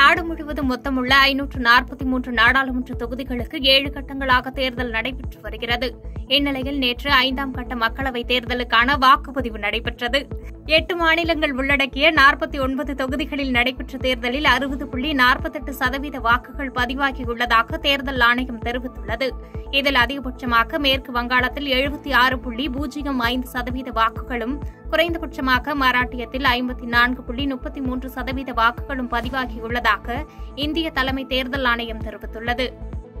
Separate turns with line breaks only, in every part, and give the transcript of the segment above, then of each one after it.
நாடு முழுவதும் மொத்தமுள்ள ஐநூற்று நாற்பத்தி மூன்று நாடாளுமன்ற தொகுதிகளுக்கு ஏழு கட்டங்களாக தேர்தல் நடைபெற்று வருகிறது இந்நிலையில் நேற்று ஐந்தாம் கட்ட மக்களவைத் தேர்தலுக்கான வாக்குப்பதிவு நடைபெற்றது எட்டு மாநிலங்கள் உள்ளடக்கிய நாற்பத்தி ஒன்பது தொகுதிகளில் நடைபெற்ற தேர்தலில் அறுபது புள்ளி நாற்பத்தெட்டு சதவீத வாக்குகள் பதிவாகியுள்ளதாக தேர்தல் ஆணையம் தெரிவித்துள்ளது இதில் அதிகபட்சமாக மேற்கு வங்காளத்தில் எழுபத்தி ஆறு புள்ளி பூஜ்ஜியம் ஐந்து சதவீத வாக்குகளும் குறைந்தபட்சமாக மராட்டியத்தில் ஐம்பத்தி நான்கு புள்ளி முப்பத்தி மூன்று சதவீத வாக்குகளும் பதிவாகியுள்ளதாக இந்திய தலைமை தேர்தல் ஆணையம் தெரிவித்துள்ளது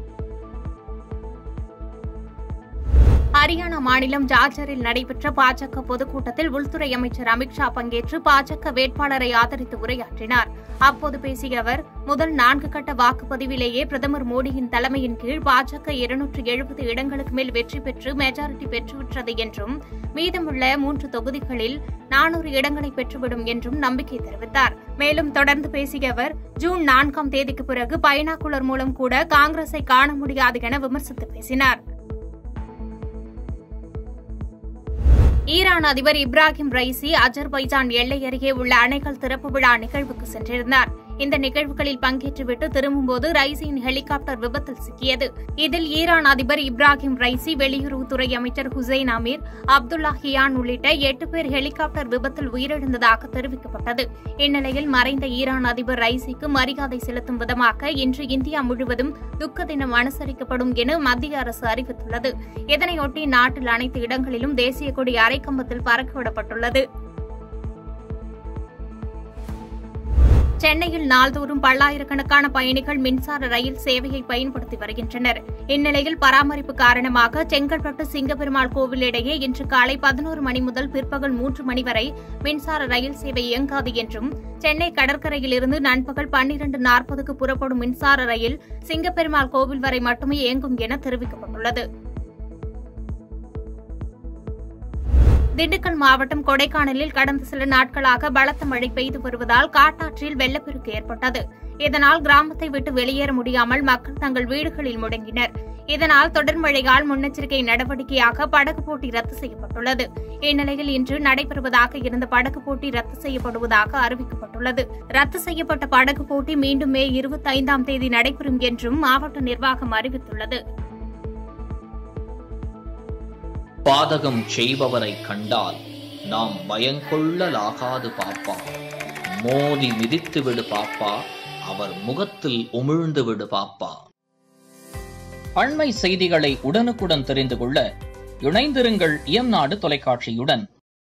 ஹரியானா மாநிலம் ஜார்ஜரில் நடைபெற்ற பாஜக பொதுக்கூட்டத்தில் உள்துறை அமைச்சர் அமித்ஷா பங்கேற்று பாஜக வேட்பாளரை ஆதரித்து உரையாற்றினார் அப்போது பேசிய அவர் முதல் நான்கு கட்ட வாக்குப்பதிவிலேயே பிரதமர் மோடியின் தலைமையின் கீழ் பாஜக இருநூற்று எழுபது இடங்களுக்கு மேல் வெற்றி பெற்று மெஜாரிட்டி பெற்றுவிட்டது என்றும் மீதமுள்ள மூன்று தொகுதிகளில் நானூறு இடங்களை பெற்றுவிடும் என்றும் நம்பிக்கை தெரிவித்தார் மேலும் தொடர்ந்து பேசிய அவர் ஜூன் நான்காம் தேதிக்கு பிறகு பைனாகுலர் மூலம் கூட காங்கிரஸை காண முடியாது என விமர்சித்து பேசினார் ஈரான் அதிபர் இப்ராஹிம் ரைசி அஜர்பைஜான் எல்லை அருகே உள்ள அணைகள் திறப்பு விழா நிகழ்வுக்கு சென்றிருந்தார் இந்த நிகழ்வுகளில் பங்கேற்றுவிட்டு திரும்பும்போது ரைசியின் ஹெலிகாப்டர் விபத்தில் சிக்கியது இதில் ஈரான் அதிபர் இப்ராஹிம் ரைசி வெளியுறவுத்துறை அமைச்சர் ஹுசைன் அமீர் அப்துல்லா ஹியான் உள்ளிட்ட எட்டு பேர் ஹெலிகாப்டர் விபத்தில் உயிரிழந்ததாக தெரிவிக்கப்பட்டது இந்நிலையில் மறைந்த ஈரான் அதிபர் ரைசிக்கு மரியாதை செலுத்தும் விதமாக இன்று இந்தியா முழுவதும் துக்க தினம் அனுசரிக்கப்படும் என மத்திய அரசு அறிவித்துள்ளது இதனையொட்டி நாட்டில் அனைத்து இடங்களிலும் தேசிய கொடி அரைக்கம்பத்தில் பறக்கவிடப்பட்டுள்ளது சென்னையில் நாள்தோறும் பல்லாயிரக்கணக்கான பயணிகள் மின்சார ரயில் சேவையை பயன்படுத்தி வருகின்றனர் இந்நிலையில் பராமரிப்பு காரணமாக செங்கல்பட்டு சிங்கப்பெருமாள் கோவில் இடையே இன்று காலை பதினோரு மணி முதல் பிற்பகல் மூன்று மணி வரை மின்சார ரயில் சேவை இயங்காது என்றும் சென்னை கடற்கரையிலிருந்து நண்பகல் பன்னிரண்டு நாற்பதுக்கு புறப்படும் மின்சார ரயில் சிங்கப்பெருமாள் கோவில் வரை மட்டுமே இயங்கும் என தெரிவிக்கப்பட்டுள்ளது திண்டுக்கல் மாவட்டம் கொடைக்கானலில் கடந்த சில நாட்களாக பலத்த மழை பெய்து வருவதால் காட்டாற்றில் வெள்ளப்பெருக்கு ஏற்பட்டது இதனால் கிராமத்தை விட்டு வெளியேற முடியாமல் மக்கள் தங்கள் வீடுகளில் முடங்கினர் இதனால் தொடர் மழையால் முன்னெச்சரிக்கை நடவடிக்கையாக படகு போட்டி ரத்து செய்யப்பட்டுள்ளது இந்நிலையில் இன்று நடைபெறுவதாக இருந்த படகு போட்டி ரத்து செய்யப்படுவதாக அறிவிக்கப்பட்டுள்ளது ரத்து செய்யப்பட்ட படகு போட்டி மீண்டும் மே இருபத்தி ஐந்தாம் தேதி நடைபெறும் என்றும் மாவட்ட நிர்வாகம் அறிவித்துள்ளது
பாதகம் செய்பவரை கண்டால் நாம் பயங்கொள்ளலாகாது பாப்பா மோதி மிதித்து விடு பாப்பா அவர் முகத்தில் உமிழ்ந்து விடு பாப்பா அண்மை செய்திகளை உடனுக்குடன் தெரிந்து கொள்ள இணைந்திருங்கள் இயம்நாடு தொலைக்காட்சியுடன்